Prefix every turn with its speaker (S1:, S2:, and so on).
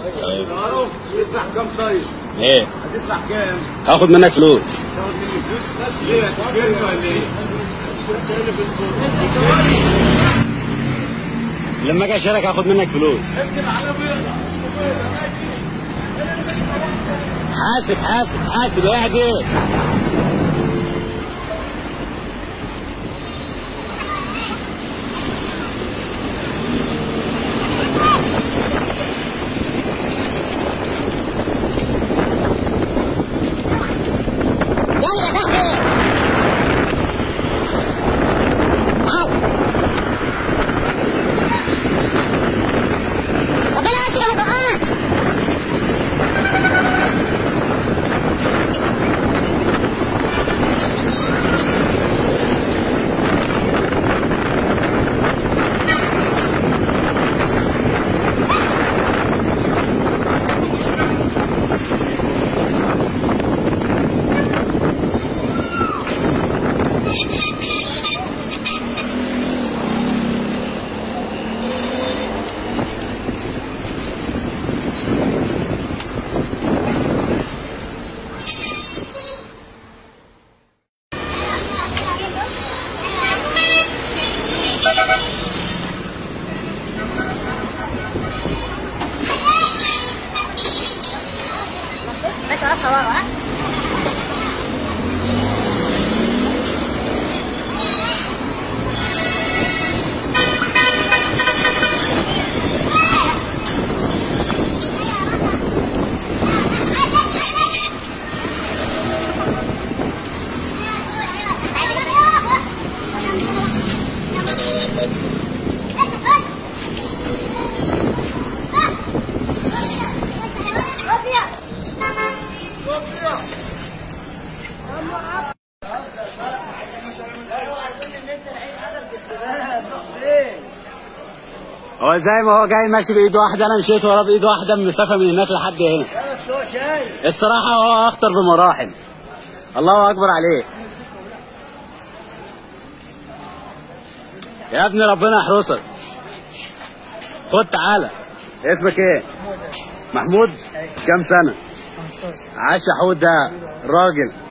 S1: طيب
S2: يدفع كام طيب؟
S1: ايه
S2: هتدفع كام؟
S1: هاخد منك فلوس
S2: تاخد مني فلوس؟ ليه هتشتري ولا ايه؟
S1: لما اجي اشارك هاخد منك فلوس حاسب حاسب حاسب ايه دي
S3: يلا يا صاحبي تعال ربنا يستر ما تقعش بس عرفت صوره ها
S1: هو زي ما هو جاي ماشي بايد واحده انا مشيت وراه بايد واحده المسافه من هناك لحد هنا
S2: بس هو شايف
S1: الصراحه هو اخطر بمراحل الله اكبر عليه يا ابني ربنا يحرسك خد تعالى اسمك ايه محمود كام سنه
S4: 15
S1: عاش يا حود ده راجل